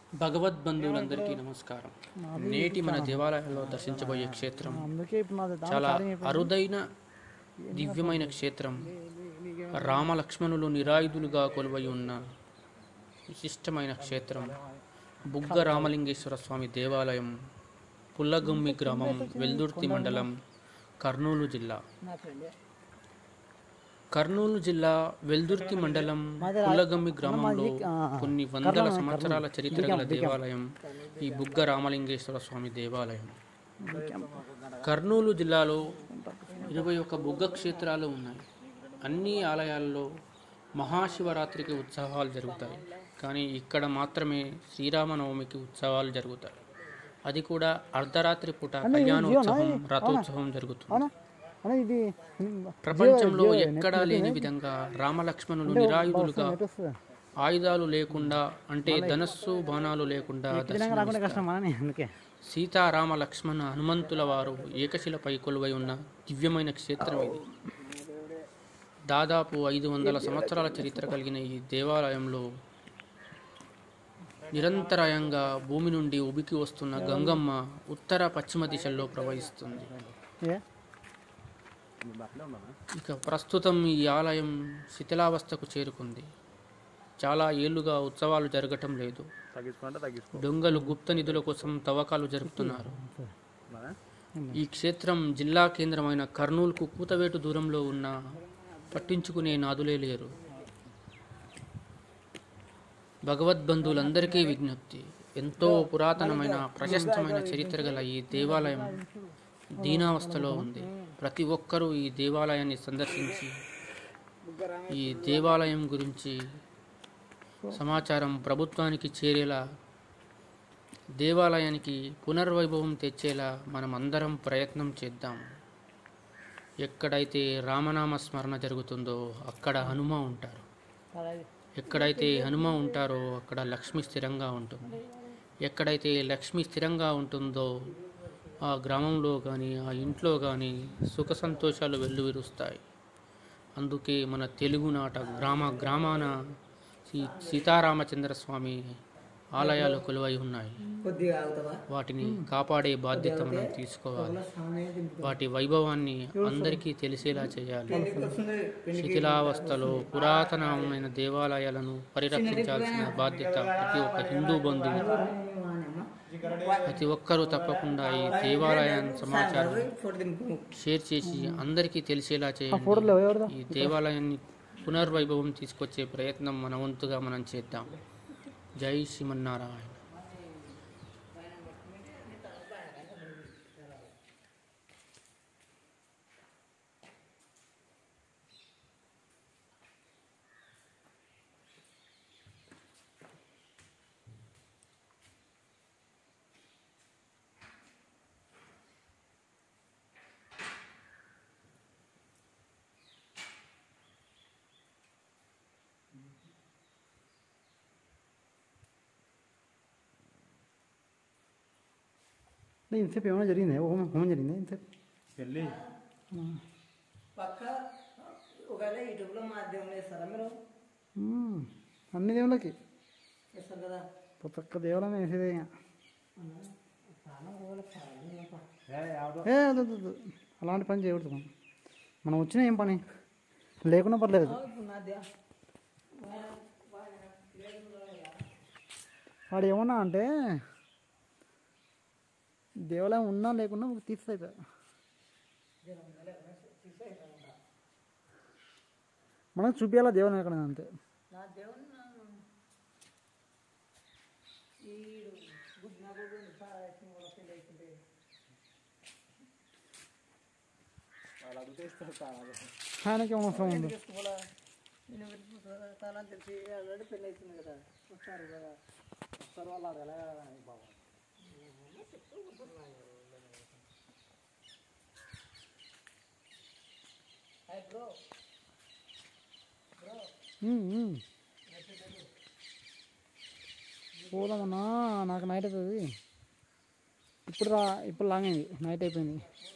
భగవద్బంధువులందరికీ నమస్కారం నేటి మన దేవాలయంలో దర్శించబోయే క్షేత్రం అందుకే ఇప్పుడు నాది దాని చాలా ఛార్జింగ్ అయిపోయింది. అరుదైన దివ్యమైన క్షేత్రం రామ లక్ష్మణులు నిరాయుధులుగా కొలువై ఉన్న విశిష్టమైన క్షేత్రం బుగ్గ రామలింగేశ్వర స్వామి దేవాలయం పుల్లగుమ్మి గ్రామం వెల్దుర్తి మండలం కర్నూలు జిల్లా కర్నూలు జిల్లా వెల్దుర్తి మండలం పుల్లగమ్మి గ్రామంలో కొన్ని వందల సంవత్సరాల చరిత్ర గల దేవాలయం ఈ బుగ్గ రామలింగేశ్వర స్వామి దేవాలయం కర్నూలు జిల్లాలో ఇరవై ఒక్క బుగ్గ క్షేత్రాలు ఉన్నాయి అన్ని ఆలయాల్లో మహాశివరాత్రికి ఉత్సవాలు జరుగుతాయి కానీ ఇక్కడ మాత్రమే శ్రీరామనవమికి ఉత్సవాలు జరుగుతాయి అది కూడా అర్ధరాత్రి పూట కళ్యాణోత్సవం రథోత్సవం జరుగుతుంది అవునా అన్న ఇది ప్రపంచంలో ఎక్కడా లేని విధంగా రామలక్ష్మణులు నిరాయుధులుగా నెట్ వస్తుందా ఆయుధాలు లేకుండా అంటే ధనస్సు బాణాలు లేకుండా తెలంగాణ రాకుండా దర్శనమిస్తారు. కష్టం అని అందుకే సీతారామ లక్ష్మణ హనుమంతుల వారు ఏకశిలపై కొలువై ఉన్న దివ్యమైన క్షేత్రం ఇది దాదాపు ఐదు వందల సంవత్సరాల చరిత్ర కలిగిన ఈ దేవాలయంలో నిరంతరాయంగా భూమి నుండి ఉబికి వస్తున్న గంగమ్మ ఉత్తర పశ్చిమ దిశల్లో ప్రవహిస్తుంది ఏ ఇక ప్రస్తుతం ఈ ఆలయం శిథిలావస్థకు చేరుకుంది చాలా ఏళ్లుగా ఉత్సవాలు జరగటం లేదు తగ్గించుకుంటే తగ్గించుకో దొంగలు గుప్త నిధుల కోసం తవ్వకాలు జరుపుతున్నారు ఈ క్షేత్రం జిల్లా కేంద్రమైన కర్నూలుకు కూతవేటు దూరంలో ఉన్న పట్టించుకునే నాదులే లేరు భగవద్బంధువులందరికీ విజ్ఞప్తి ఎంతో పురాతనమైన ప్రశస్తమైన చరిత్ర గల ఈ దేవాలయం దీనావస్థలో ఉంది ప్రతి ఒక్కరూ ఈ దేవాలయాన్ని సందర్శించి ఈ దేవాలయం గురించి సమాచారం ప్రభుత్వానికి చేరేలా దేవాలయానికి పునర్వైభవం తెచ్చేలా మనం అందరం ప్రయత్నం చేద్దాం ఎక్కడైతే రామనామ స్మరణ జరుగుతుందో అక్కడ హనుమ ఉంటారు ఎక్కడైతే హనుమ ఉంటారో అక్కడ లక్ష్మి స్థిరంగా ఉంటుంది ఎక్కడైతే లక్ష్మి స్థిరంగా ఉంటుందో ఆ గ్రామంలో కానీ ఆ ఇంట్లో కానీ సుఖ సంతోషాలు వెల్లువిరుస్తాయి అందుకే మన తెలుగునాట గ్రామ గ్రామాన సీ సీతారామచంద్ర స్వామి ఆలయాలు కొలువై ఉన్నాయి వాటిని కాపాడే బాధ్యత మనం తీసుకోవాలి వాటి వైభవాన్ని అందరికీ తెలిసేలా చేయాలి శిథిలావస్థలో పురాతనమైన దేవాలయాలను పరిరక్షించాల్సిన బాధ్యత ప్రతి ఒక్క హిందూ బంధువు ప్రతి ఒక్కరూ తప్పకుండా ఈ దేవాలయాన్ని సమాచారం షేర్ చేసి అందరికీ తెలిసేలా చేయండి ఫోటోలు ఎవరిదా ఈ దేవాలయాన్ని పునర్వైభవం తీసుకొచ్చే ప్రయత్నం మన వంతుగా మనం చేద్దాం జై శ్రీమన్నారాయణ అంటే ఇంతసేపు ఏమైనా జరిగింది హోమం హోమం జరిగింది ఇంతసేపు వెళ్ళి పక్క ఒకవేళ యూట్యూబ్లో మాధ్యమం వేస్తారా మీరు మ్మ్. అన్ని దేవుళ్ళకి వేస్తారు కదా ప్రతి ఒక్క దేవుళ్ళని వేసేదే ఇక. చాలా ఒకవేళ చాలా ఏ వద్దు, వద్దు, వద్దు. అలాంటి పని చేయకూడదు మనం మనం వచ్చిన ఏం పని లేకున్నా పర్లేదు ఇప్పుడు నా దే వాడు ఏమన్నా అంటే దేవాలయం ఉన్నా లేకున్నా ఒక తీస్తాయి మనం చూపించాలా దేవాలయం ఎక్కడ అంతే నా దేవుని ఈడు గుడ్ నా గుడ్ పారాయణం కూడా పెళ్ళి అవుతుంది ఆయనకి ఏమైనా అవసరం ఉంది కూడా నేను పెట్టుకుంటానని తెలిసి ఆల్రెడీ పెళ్ళి అవుతుంది కదా వస్తారు కదా వస్తారు వాళ్ళు అది ఎలా బాబా హాయ్ బ్రో ఉమ్, ఉమ్. పోదామన్నా నాకు నైట్ అవుతుంది ఇప్పుడు రా ఇప్పుడు లాంగ్ అయింది నైట్ అయిపోయింది